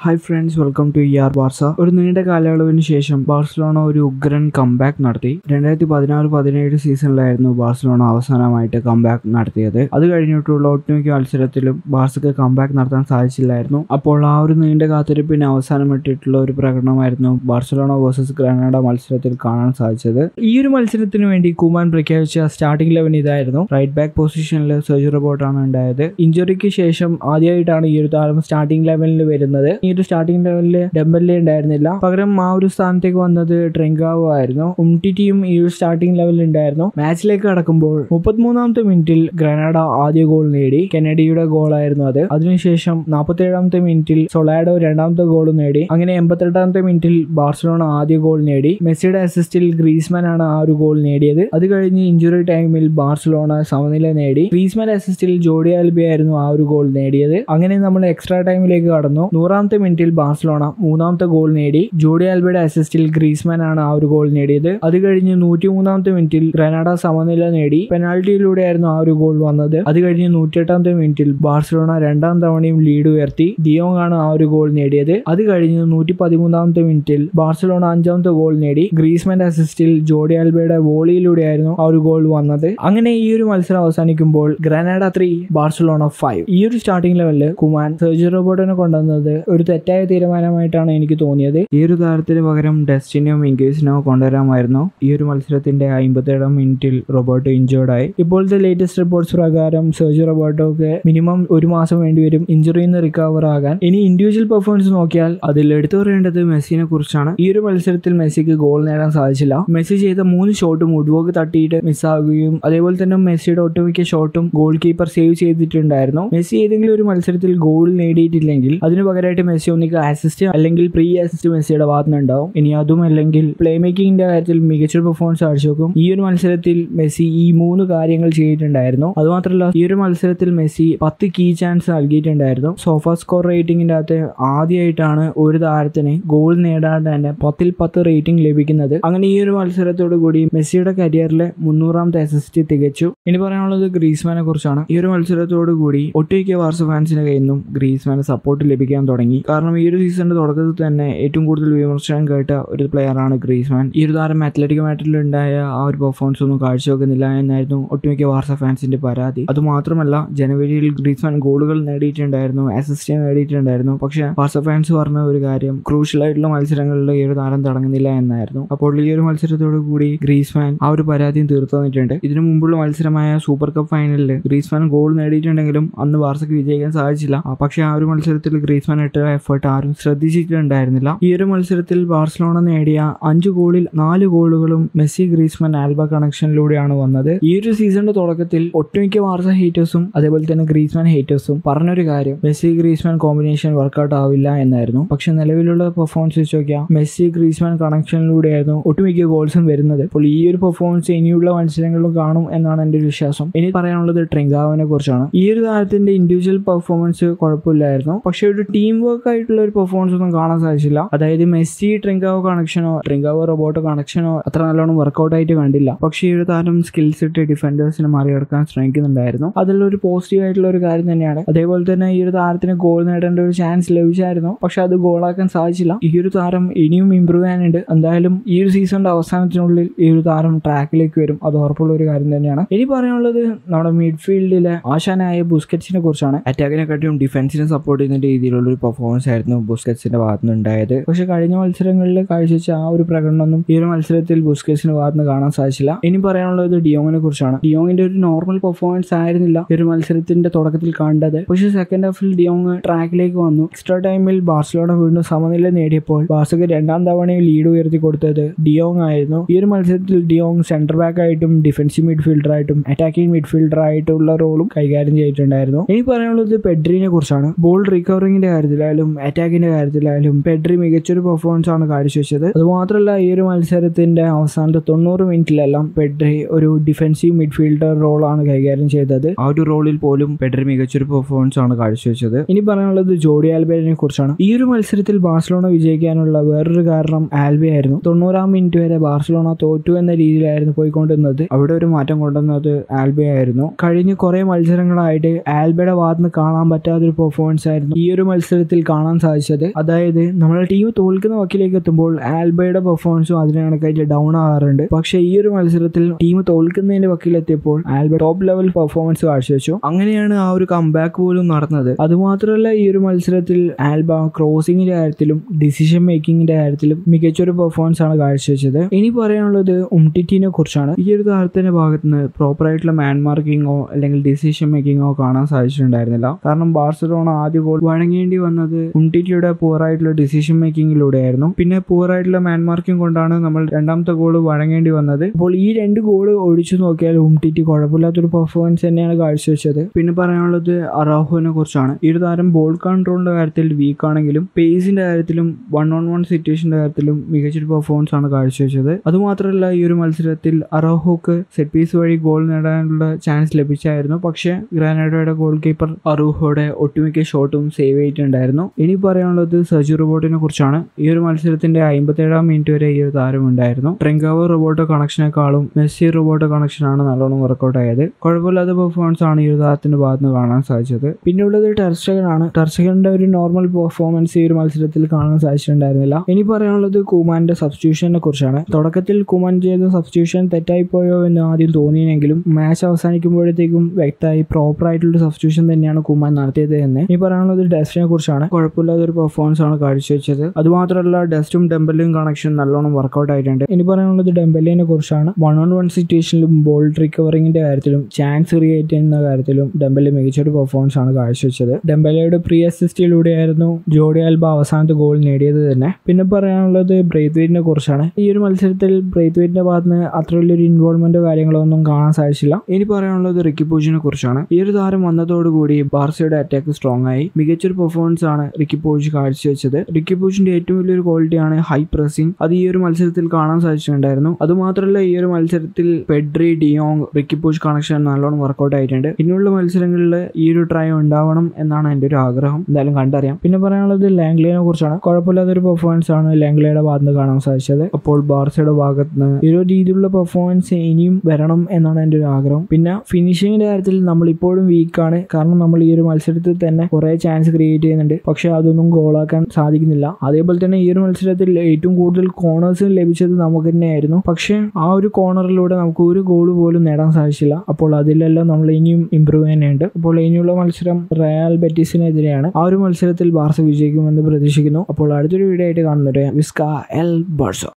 hi friends welcome to E R Barca ഒരു നീണ്ട കാലയളവിന് ശേഷം ബാർസലോണ ഒരു ഉഗ്രൻ കംബാക്ക് നടത്തി രണ്ടായിരത്തി പതിനാറ് പതിനേഴ് സീസണിലായിരുന്നു ബാർസലോണ അവസാനമായിട്ട് കംബാക്ക് നടത്തിയത് അത് കഴിഞ്ഞിട്ടുള്ള ഒട്ടുമിക്ക മത്സരത്തിലും ബാർസക്ക് കംബാക്ക് നടത്താൻ സാധിച്ചില്ലായിരുന്നു അപ്പോൾ ആ ഒരു നീണ്ട കാത്തിരിപ്പിന് അവസാനമിട്ടിട്ടുള്ള ഒരു പ്രകടനമായിരുന്നു ബാർസലോണ വേഴ്സസ് ഗ്രനാഡ മത്സരത്തിൽ കാണാൻ സാധിച്ചത് ഈ ഒരു മത്സരത്തിന് വേണ്ടി കുമാൻ പ്രഖ്യാപിച്ച സ്റ്റാർട്ടിംഗ് ലെവൻ ഇതായിരുന്നു റൈറ്റ് ബാക്ക് പൊസിഷനിൽ സെർജി റോബോട്ടാണ് ഉണ്ടായത് ഇഞ്ചുറിക്ക് ശേഷം ആദ്യമായിട്ടാണ് ഈ ഒരു താരം സ്റ്റാർട്ടിംഗ് ലെവലിൽ വരുന്നത് ഈ ഒരു സ്റ്റാർട്ടിംഗ് ലെവലിൽ ഡെമ്പല്ലേ ഉണ്ടായിരുന്നില്ല പകരം ആ ഒരു സ്ഥാനത്തേക്ക് വന്നത് ട്രെങ്കാവോ ആയിരുന്നു ഉംടിറ്റിയും ഈ ഒരു സ്റ്റാർട്ടിംഗ് ലെവലിൽ ഉണ്ടായിരുന്നു മാച്ചിലേക്ക് കടക്കുമ്പോൾ മുപ്പത്തിമൂന്നാമത്തെ മിനിറ്റിൽ ഗ്രനാഡ ആദ്യ ഗോൾ നേടി കെനഡിയുടെ ഗോളായിരുന്നു അത് അതിനുശേഷം നാൽപ്പത്തേഴാമത്തെ മിനിറ്റിൽ സൊളാഡോ രണ്ടാമത്തെ ഗോൾ നേടി അങ്ങനെ എൺപത്തെട്ടാമത്തെ മിനിറ്റിൽ ബാർസലോണ ആദ്യ ഗോൾ നേടി മെസ്സിയുടെ അസിസ്റ്റിൽ ഗ്രീസ്മാൻ ആണ് ആ ഒരു ഗോൾ നേടിയത് അത് കഴിഞ്ഞ് ഇഞ്ചുറി ടൈമിൽ ബാർസലോണ സമനില നേടി ഗ്രീസ്മാൻ അസിസ്റ്റിൽ ജോഡി ആൽബി ആയിരുന്നു ആ ഒരു ഗോൾ നേടിയത് അങ്ങനെ നമ്മൾ എക്സ്ട്രാ ടൈമിലേക്ക് കടന്നു നൂറാമത്തെ മിനിറ്റിൽ ബാർസലോണ മൂന്നാമത്തെ ഗോൾ നേടി ജോഡി ആൽബയുടെ അസിസ്റ്റിൽ ഗ്രീസ്മാൻ ആണ് ആ ഒരു ഗോൾ നേടിയത് അത് കഴിഞ്ഞ് നൂറ്റി മൂന്നാമത്തെ മിനിറ്റിൽ ഗ്രനാഡ സമനില നേടി പെനാൽറ്റിയിലൂടെ ആയിരുന്നു ആ ഒരു ഗോൾ വന്നത് അത് കഴിഞ്ഞ് നൂറ്റിയെട്ടാമത്തെ മിനിറ്റിൽ ബാർസലോണ രണ്ടാം തവണയും ലീഡ് ഉയർത്തി ദിയോങ് ആണ് ആ ഒരു ഗോൾ നേടിയത് അത് കഴിഞ്ഞ് നൂറ്റി പതിമൂന്നാമത്തെ മിനിറ്റിൽ ബാർസലോണ അഞ്ചാമത്തെ ഗോൾ നേടി ഗ്രീസ്മാന്റെ അസിസ്റ്റിൽ ജോഡി ആൽബയുടെ വോളിയിലൂടെയായിരുന്നു ആ ഒരു ഗോൾ വന്നത് അങ്ങനെ ഈ ഒരു മത്സരം അവസാനിക്കുമ്പോൾ ഗ്രനാഡ ത്രീ ബാർസലോണ ഫൈവ് ഈ ഒരു സ്റ്റാർട്ടിംഗ് ലെവലിൽ കുമാൻ സെർജി റോബോട്ടിനെ കൊണ്ടുവന്നത് ഒരു തെറ്റായ തീരുമാനമായിട്ടാണ് എനിക്ക് തോന്നിയത് ഈ ഒരു താരത്തിന് പകരം ഡെസ്റ്റിനോ മിങ്കേസിനോ കൊണ്ടുവരാമായിരുന്നു ഈ ഒരു മത്സരത്തിന്റെ അമ്പത്തേഴാം മിനിറ്റിൽ റോബോട്ട് ഇഞ്ചേർഡ് ആയി ഇപ്പോഴത്തെ ലേറ്റസ്റ്റ് റിപ്പോർട്ട്സ് പ്രകാരം സെർജി റോബോട്ടോക്ക് മിനിമം ഒരു മാസം വേണ്ടിവരും ഇഞ്ചുറിയിൽ നിന്ന് റിക്കവർ ആകാൻ ഇനി ഇൻഡിവിജ്വൽ പെർഫോമൻസ് നോക്കിയാൽ അതിൽ എടുത്തു പറയേണ്ടത് മെസ്സിനെ കുറിച്ചാണ് ഈ ഒരു മത്സരത്തിൽ മെസ്സിക്ക് ഗോൾ നേടാൻ സാധിച്ചില്ല മെസ്സി ചെയ്ത മൂന്ന് ഷോട്ടും വുഡ്വർക്ക് തട്ടിയിട്ട് മിസ്സാകുകയും അതേപോലെ തന്നെ മെസ്സിയുടെ ഒട്ടുമിക്ക ഷോട്ടും ഗോൾ കീപ്പർ സേവ് ചെയ്തിട്ടുണ്ടായിരുന്നു മെസ്സി ഏതെങ്കിലും ഒരു മത്സരത്തിൽ ഗോൾ നേടിയിട്ടില്ലെങ്കിൽ അതിന് പകരമായിട്ട് മെസ്സി ഒന്നിക്ക് അസിസ്റ്റ് അല്ലെങ്കിൽ പ്രീ അസിസ്റ്റ് മെസ്സിയുടെ ഭാഗത്തുനിന്നുണ്ടാവും ഇനി അതും അല്ലെങ്കിൽ പ്ലേ മേക്കിങ്ങിന്റെ കാര്യത്തിൽ മികച്ചൊരു പെർഫോമൻസ് കാഴ്ചവെക്കും ഈ ഒരു മത്സരത്തിൽ മെസ്സി ഈ മൂന്ന് കാര്യങ്ങൾ ചെയ്തിട്ടുണ്ടായിരുന്നു അതുമാത്രമല്ല ഈ ഒരു മത്സരത്തിൽ മെസ്സി പത്ത് കീ ചാൻസ് നൽകിയിട്ടുണ്ടായിരുന്നു സോഫ സ്കോർ റേറ്റിംഗിന്റെ അകത്ത് ആദ്യമായിട്ടാണ് ഒരു താരത്തിന് ഗോൾ നേടാണ്ട് തന്നെ പത്തിൽ പത്ത് റേറ്റിംഗ് ലഭിക്കുന്നത് അങ്ങനെ ഈ ഒരു മത്സരത്തോടു കൂടി മെസ്സിയുടെ കരിയറിലെ മുന്നൂറാമത്തെ അസിസ്റ്റ് തികച്ചു ഇനി പറയാനുള്ളത് ഗ്രീസ്മാനെ കുറിച്ചാണ് ഈ ഒരു മത്സരത്തോടു കൂടി ഒട്ടുമിക്ക വാർസ ഫാൻസിന്റെ കയ്യിൽ നിന്നും ഗ്രീസ്മാന് സപ്പോർട്ട് ലഭിക്കാൻ തുടങ്ങി കാരണം ഈ ഒരു സീസണിന്റെ തുടക്കത്തിൽ തന്നെ ഏറ്റവും കൂടുതൽ വിമർശനം കേട്ട ഒരു പ്ലെയറാണ് ഗ്രീസ്മാൻ ഈ ഒരു താരം അത്ലറ്റിക് മാറ്റിലുണ്ടായ ആ ഒരു പെർഫോമൻസ് ഒന്നും കാഴ്ചവെക്കുന്നില്ല എന്നായിരുന്നു ഒട്ടുമിക്ക വാർസ ഫാൻസിന്റെ പരാതി അതുമാത്രമല്ല ജനുവരിയിൽ ഗ്രീസ്മാൻ ഗോളുകൾ നേടിയിട്ടുണ്ടായിരുന്നു അസിസ്റ്റ് നേടിയിട്ടുണ്ടായിരുന്നു പക്ഷെ വാർസ ഫാൻസ് പറഞ്ഞ ഒരു കാര്യം ക്രൂഷ്യൽ ആയിട്ടുള്ള മത്സരങ്ങളിൽ ഈ ഒരു താരം തുടങ്ങുന്നില്ല എന്നായിരുന്നു അപ്പോൾ ഈ ഒരു മത്സരത്തോടു കൂടി ഗ്രീസ്മാൻ ആ ഒരു പരാതിയും തീർത്തു തന്നിട്ടുണ്ട് ഇതിനു മുമ്പുള്ള മത്സരമായ സൂപ്പർ കപ്പ് ഫൈനലിൽ ഗ്രീസ്മാൻ ഗോൾ നേടിയിട്ടുണ്ടെങ്കിലും അന്ന് ബാർസക്ക് വിജയിക്കാൻ സാധിച്ചില്ല ആ, പക്ഷെ ആ ഒരു മത്സരത്തിൽ ഗ്രീസ്മാൻ ഇട്ട എഫേർട്ട് ആരും ശ്രദ്ധിച്ചിട്ടുണ്ടായിരുന്നില്ല ഈ ഒരു മത്സരത്തിൽ ബാർസലോണ നേടിയ അഞ്ച് ഗോളിൽ നാല് ഗോളുകളും മെസ്സി ഗ്രീസ്മാൻ ആൽബ കണക്ഷനിലൂടെയാണ് വന്നത് ഈ ഒരു സീസണിന്റെ തുടക്കത്തിൽ ഒട്ടുമിക്ക ബാർസ ഹേറ്റേഴ്സും അതേപോലെ തന്നെ ഗ്രീസ്മാൻ ഹേറ്റേഴ്സും പറഞ്ഞൊരു കാര്യം മെസ്സി ഗ്രീസ്മാൻ കോമ്പിനേഷൻ വർക്കൗട്ട് ആവില്ല എന്നായിരുന്നു പക്ഷെ നിലവിലുള്ള പെർഫോമൻസ് വെച്ച് നോക്കിയാൽ മെസ്സി ഗ്രീസ്മാൻ കണക്ഷനിലൂടെയായിരുന്നു ഒട്ടുമിക്ക ഗോൾസും വരുന്നത് അപ്പോൾ ഈ ഒരു പെർഫോമൻസ് ഇനിയുള്ള മത്സരങ്ങളിലും കാണും എന്നാണ് എൻ്റെ ഒരു വിശ്വാസം ഇനി പറയാനുള്ളത് ട്രിങ്കാവിനെ കുറിച്ചാണ് ഈ ഒരു താരത്തിന്റെ ഇൻഡിവിജ്വൽ പെർഫോമൻസ് കുഴപ്പമില്ലായിരുന്നു പക്ഷെ ഒരു ടീം വർക്ക് ആയിട്ടുള്ള ഒരു പെർഫോമൻസ് ഒന്നും കാണാൻ സാധിച്ചില്ല അതായത് മെസ്സി ട്രിങ്കാവോ കണക്ഷനോ ട്രിങ്കാവോ റോബോട്ടോ കണക്ഷനോ അത്ര നല്ലോണം വർക്കൗട്ട് ആയിട്ട് കണ്ടില്ല പക്ഷേ ഈ ഒരു താരം സ്കിൽസ് ഇട്ട് ഡിഫൻഡേഴ്സിനെ മറികടക്കാൻ ശ്രമിക്കുന്നുണ്ടായിരുന്നു അതിലൊരു പോസിറ്റീവ് ആയിട്ടുള്ള ഒരു കാര്യം തന്നെയാണ് അതേപോലെ തന്നെ ഈ ഒരു താരത്തിന് ഗോൾ നേടേണ്ട ഒരു ചാൻസ് ലഭിച്ചായിരുന്നു പക്ഷെ അത് ഗോളാക്കാൻ സാധിച്ചില്ല ഈ ഒരു താരം ഇനിയും ഇമ്പ്രൂവ് ചെയ്യാനുണ്ട് എന്തായാലും ഈ ഒരു സീസണിന്റെ അവസാനത്തിനുള്ളിൽ ഈ ഒരു താരം ട്രാക്കിലേക്ക് വരും അത് ഉറപ്പുള്ള ഒരു കാര്യം തന്നെയാണ് ഇനി പറയാനുള്ളത് നമ്മുടെ മിഡ്ഫീൽഡിലെ ആശാനായ ബുസ്കറ്റ്സിനെ കുറിച്ചാണ് അറ്റാക്കിനെക്കാട്ടിയും ഡിഫൻസിനെ സപ്പോർട്ട് ചെയ്യുന്ന രീതിയിലുള്ള ഒരു പെർഫോമൻസ് ആയിരുന്നു ബുസ്കറ്റ്സിന്റെ ഭാഗത്തുനിന്ന് ഉണ്ടായത് പക്ഷെ കഴിഞ്ഞ മത്സരങ്ങളിൽ കാഴ്ചവെച്ച ആ ഒരു പ്രകടനമൊന്നും ഈ ഒരു മത്സരത്തിൽ ബുസ്കറ്റ്സിന്റെ ഭാഗത്തുനിന്ന് കാണാൻ സാധിച്ചില്ല ഇനി പറയാനുള്ളത് ഡിയോങ്ങിനെ കുറിച്ചാണ് ഡിയോങ്ങിന്റെ ഒരു നോർമൽ പെർഫോമൻസ് ആയിരുന്നില്ല ഈ ഒരു മത്സരത്തിന്റെ തുടക്കത്തിൽ കണ്ടത് പക്ഷെ സെക്കൻഡ് ഹാഫിൽ ഡിയോങ് ട്രാക്കിലേക്ക് വന്നു എക്സ്ട്രാ ടൈമിൽ ബാർസലോണ വീണ്ടും സമനില നേടിയപ്പോൾ ബാർസക്ക് രണ്ടാം തവണയും ലീഡ് ഉയർത്തി കൊടുത്തത് ഡിയോങ് ആയിരുന്നു ഈ ഒരു മത്സരത്തിൽ ഡിയോങ് സെന്റർ ബാക്ക് ആയിട്ടും ഡിഫൻസീവ് മിഡ്ഫീൽഡർ ആയിട്ടും അറ്റാക്കിംഗ് മിഡ്ഫീൽഡർ ആയിട്ടുള്ള റോളും കൈകാര്യം ചെയ്തിട്ടുണ്ടായിരുന്നു ഇനി പറയാനുള്ളത് പെഡ്രിനെ കുറിച്ചാണ് ബോൾ റിക്കവറിംഗിന്റെ കാര്യത്തിലായാലും അറ്റാക്കിന്റെ കാര്യത്തിലായാലും പെഡ്രി മികച്ചൊരു പെർഫോമൻസ് ആണ് കാഴ്ചവെച്ചത് അതുമാത്രമല്ല ഈ ഒരു മത്സരത്തിന്റെ അവസാനത്തെ തൊണ്ണൂറ് മിനിറ്റിലെല്ലാം പെഡ്രി ഒരു ഡിഫൻസീവ് മിഡ്ഫീൽഡർ റോളാണ് കൈകാര്യം ചെയ്തത് ആ ഒരു റോളിൽ പോലും പെഡ്രി മികച്ചൊരു പെർഫോമൻസ് ആണ് കാഴ്ചവെച്ചത് ഇനി പറയാനുള്ളത് ജോഡി ആൽബേനെ കുറിച്ചാണ് ഈ ഒരു മത്സരത്തിൽ ബാഴ്സലോണ വിജയിക്കാനുള്ള വേറൊരു കാരണം ആൽബെ ആയിരുന്നു തൊണ്ണൂറാം മിനിറ്റ് വരെ ബാർസലോണ തോറ്റു എന്ന രീതിയിലായിരുന്നു പോയിക്കൊണ്ടിരുന്നത് അവിടെ ഒരു മാറ്റം കൊണ്ടുവന്നത് ആൽബെ ആയിരുന്നു കഴിഞ്ഞ കുറെ മത്സരങ്ങളായിട്ട് ആൽബയുടെ ഭാഗത്ത് നിന്ന് കാണാൻ പറ്റാത്തൊരു പെർഫോമൻസ് ആയിരുന്നു ഈ ഒരു മത്സരത്തിൽ കാണാൻ സാധിച്ചത് അതായത് നമ്മുടെ ടീം തോൽക്കുന്ന വക്കിലേക്ക് എത്തുമ്പോൾ ആൽബയുടെ പെർഫോമൻസും അതിന് കണക്കായിട്ട് ഡൗൺ ആകാറുണ്ട് പക്ഷേ ഈ ഒരു മത്സരത്തിൽ ടീം തോൽക്കുന്നതിന്റെ വക്കിലെത്തിയപ്പോൾ ആൽബ ടോപ്പ് ലെവൽ പെർഫോമൻസ് കാഴ്ചവെച്ചു അങ്ങനെയാണ് ആ ഒരു കംബാക്ക് പോലും നടന്നത് അതുമാത്രമല്ല ഈ ഒരു മത്സരത്തിൽ ആൽബ ക്രോസിംഗിന്റെ കാര്യത്തിലും ഡിസിഷൻ മേക്കിങ്ങിന്റെ കാര്യത്തിലും മികച്ചൊരു പെർഫോമൻസ് ആണ് കാഴ്ചവെച്ചത് ഇനി പറയാനുള്ളത് ഉംടിറ്റിനെ കുറിച്ചാണ് ഈ ഒരു താരത്തിന്റെ ഭാഗത്ത് നിന്ന് പ്രോപ്പർ ആയിട്ടുള്ള മാൻ മാർക്കിങ്ങോ അല്ലെങ്കിൽ ഡിസിഷൻ മേക്കിങ്ങോ കാണാൻ സാധിച്ചിട്ടുണ്ടായിരുന്നില്ല കാരണം ബാർസലോണ ആദ്യ ഗോൾ വഴങ്ങേണ്ടി വന്നത് ഉംടിറ്റിയുടെ പൂർ ആയിട്ടുള്ള ഡിസിഷൻ മേക്കിങ്ങിലൂടെയായിരുന്നു പിന്നെ പൂർ ആയിട്ടുള്ള മാൻ മാർക്കിംഗ് കൊണ്ടാണ് നമ്മൾ രണ്ടാമത്തെ ഗോൾ വഴങ്ങേണ്ടി വന്നത് അപ്പോൾ ഈ രണ്ട് ഗോൾ ഒഴിച്ചു നോക്കിയാൽ ഉംടിറ്റി കുഴപ്പമില്ലാത്തൊരു പെർഫോമൻസ് തന്നെയാണ് കാഴ്ചവെച്ചത് പിന്നെ പറയാനുള്ളത് അറാഹുവിനെ കുറിച്ചാണ് ഈ ഒരു താരം ബോൾ കൺട്രോളിന്റെ കാര്യത്തിൽ വീക്ക് ആണെങ്കിലും പേസിന്റെ കാര്യത്തിലും വൺ ഓൺ വൺ സിറ്റുവേഷന്റെ കാര്യത്തിലും മികച്ചൊരു പെർഫോമൻസ് ആണ് കാഴ്ചവെച്ചത് അതുമാത്രമല്ല ഈ ഒരു മത്സരത്തിൽ അറാഹുക്ക് സെറ്റ് പീസ് വഴി ഗോൾ നേടാനുള്ള ചാൻസ് ലഭിച്ചായിരുന്നു പക്ഷേ ഗ്രാനഡോയുടെ ഗോൾ കീപ്പർ അറൂഹോയുടെ ഒട്ടുമിക്ക ഷോട്ടും സേവ് ചെയ്തിട്ടുണ്ടായിരുന്നു ഇനി പറയാനുള്ളത് സജു റോബോട്ടിനെ കുറിച്ചാണ് ഈ ഒരു മത്സരത്തിന്റെ അമ്പത്തേഴാം മിനിറ്റ് വരെ ഈ ഒരു താരം ഉണ്ടായിരുന്നു ട്രെങ്കാവ് റോബോട്ടോ കണക്ഷനേക്കാളും മെസ്സി റോബോട്ടോ കണക്ഷനാണ് നല്ലോണം വർക്കൗട്ട് ആയത് കുഴപ്പമില്ലാത്ത പെർഫോമൻസ് ആണ് ഈ ഒരു താരത്തിന്റെ ഭാഗത്ത് നിന്ന് കാണാൻ സാധിച്ചത് പിന്നെ ഉള്ളത് ടെർസ്റ്റകൻ ആണ് ടെർസ്റ്റകന്റെ ഒരു നോർമൽ പെർഫോമൻസ് ഈ ഒരു മത്സരത്തിൽ കാണാൻ സാധിച്ചിട്ടുണ്ടായിരുന്നില്ല ഇനി പറയാനുള്ളത് കുമാന്റെ സബ്സ്റ്റിറ്റ്യൂഷനെ കുറിച്ചാണ് തുടക്കത്തിൽ കുമാൻ ചെയ്ത സബ്സ്റ്റിറ്റ്യൂഷൻ തെറ്റായി പോയോ എന്ന് ആദ്യം തോന്നിയെങ്കിലും മാച്ച് അവസാനിക്കുമ്പോഴത്തേക്കും വ്യക്തമായി പ്രോപ്പർ ആയിട്ടുള്ള സബ്സ്റ്റിറ്റ്യൂഷൻ തന്നെയാണ് കുമാൻ നടത്തിയത് എന്ന് ഇനി പറയാനുള്ളത് ഡസ്റ്റിനെ കുറിച്ചാണ് കുഴപ്പമില്ലാത്ത ഒരു പെർഫോമൻസ് ആണ് കാഴ്ചവെച്ചത് അതുമാത്രമല്ല ഡസ്റ്റും ഡെമ്പലും കണക്ഷൻ നല്ലോണം വർക്കൗട്ട് ആയിട്ടുണ്ട് ഇനി പറയാനുള്ളത് ഡെമ്പലിനെ കുറിച്ചാണ് വൺ ഓൺ വൺ സിറ്റുവേഷനിലും ബോൾ റിക്കവറിംഗിന്റെ കാര്യത്തിലും ചാൻസ് ക്രിയേറ്റ് ചെയ്യുന്ന കാര്യത്തിലും ഡെമ്പലി മികച്ചൊരു പെർഫോമൻസ് ആണ് കാഴ്ചവെച്ചത് ഡെമ്പലയുടെ പ്രീ അസിസ്റ്റിലൂടെയായിരുന്നു ജോഡി ആൽബ അവസാനത്തെ ഗോൾ നേടിയത് തന്നെ പിന്നെ പറയാനുള്ളത് ബ്രേത്ത്വീറ്റിനെ കുറിച്ചാണ് ഈ ഒരു മത്സരത്തിൽ ബ്രേത്ത്വീറ്റിന്റെ ഭാഗത്ത് നിന്ന് അത്ര വലിയൊരു ഇൻവോൾവ്മെന്റോ കാര്യങ്ങളോ ഒന്നും കാണാൻ സാധിച്ചില്ല ഇനി പറയാനുള്ളത് റിക്കി പൂജിനെ കുറിച്ചാണ് ഈ ഒരു താരം വന്നതോടുകൂടി ബാർസയുടെ അറ്റാക്ക് സ്ട്രോങ് ആയി മികച്ചൊരു പെർഫോമൻസ് ആണ് റിക്കി പൂജ് കാഴ്ചവെച്ചത് റിക്കി പൂജിന്റെ ഏറ്റവും വലിയൊരു ക്വാളിറ്റിയാണ് ഹൈ പ്രസിംഗ് അത് ഈ ഒരു മത്സരത്തിൽ കാണാൻ സാധിച്ചിട്ടുണ്ടായിരുന്നു അതുമാത്രമല്ല ഈ ഒരു മത്സരത്തിൽ Pedri De Jong Riqui Puig connection നല്ലോണം വർക്കൗട്ട് ആയിട്ടുണ്ട് ഇനിയുള്ള മത്സരങ്ങളിൽ ഈ ഒരു ട്രൈ ഉണ്ടാവണം എന്നാണ് എൻ്റെ ഒരു ആഗ്രഹം എന്തായാലും കണ്ടറിയാം പിന്നെ പറയാനുള്ളത് ലാംഗ്ലിയെ കുറിച്ചാണ് കുഴപ്പമില്ലാത്തൊരു പെർഫോമൻസ് ആണ് ലാംഗ്ലിയുടെ ഭാഗത്ത് നിന്ന് കാണാൻ സാധിച്ചത് അപ്പോൾ ബാർസയുടെ ഭാഗത്ത് നിന്ന് ഈ ഒരു രീതിയിലുള്ള പെർഫോമൻസ് ഇനിയും വരണം എന്നാണ് എൻ്റെ ഒരു ആഗ്രഹം പിന്നെ ഫിനിഷിങ്ങിന്റെ കാര്യത്തിൽ നമ്മൾ ഇപ്പോഴും വീക്കാണ് കാരണം നമ്മൾ ഈ ഒരു മത്സരത്തിൽ തന്നെ കുറെ ചാൻസ് ക്രിയേറ്റ് ചെയ്യുന്നുണ്ട് പക്ഷെ അതൊന്നും ഗോളാക്കാൻ സാധിക്കുന്നില്ല അതേപോലെ തന്നെ ഈ ഒരു മത്സരത്തിൽ ഏറ്റവും കൂടുതൽ കോർണേഴ്സ് ലഭിച്ചത് നമുക്ക് തന്നെയായിരുന്നു പക്ഷെ ആ ഒരു കോർണറിലൂടെ നമുക്ക് ഒരു ഗോൾ പോലും നേടാൻ സാധിച്ചില്ല അപ്പോൾ അതിലെല്ലാം നമ്മൾ ഇനിയും ഇമ്പ്രൂവ് ചെയ്യാനുണ്ട് അപ്പോൾ ഇനിയുള്ള മത്സരം റയൽ ബെറ്റീസിനെതിരെയാണ് ആ ഒരു മത്സരത്തിൽ ബാർസ വിജയിക്കുമെന്ന് പ്രതീക്ഷിക്കുന്നു അപ്പോൾ അടുത്തൊരു വീഡിയോ ആയിട്ട് കാണുന്നുണ്ട് വിസ്ക എൽ ബാർസ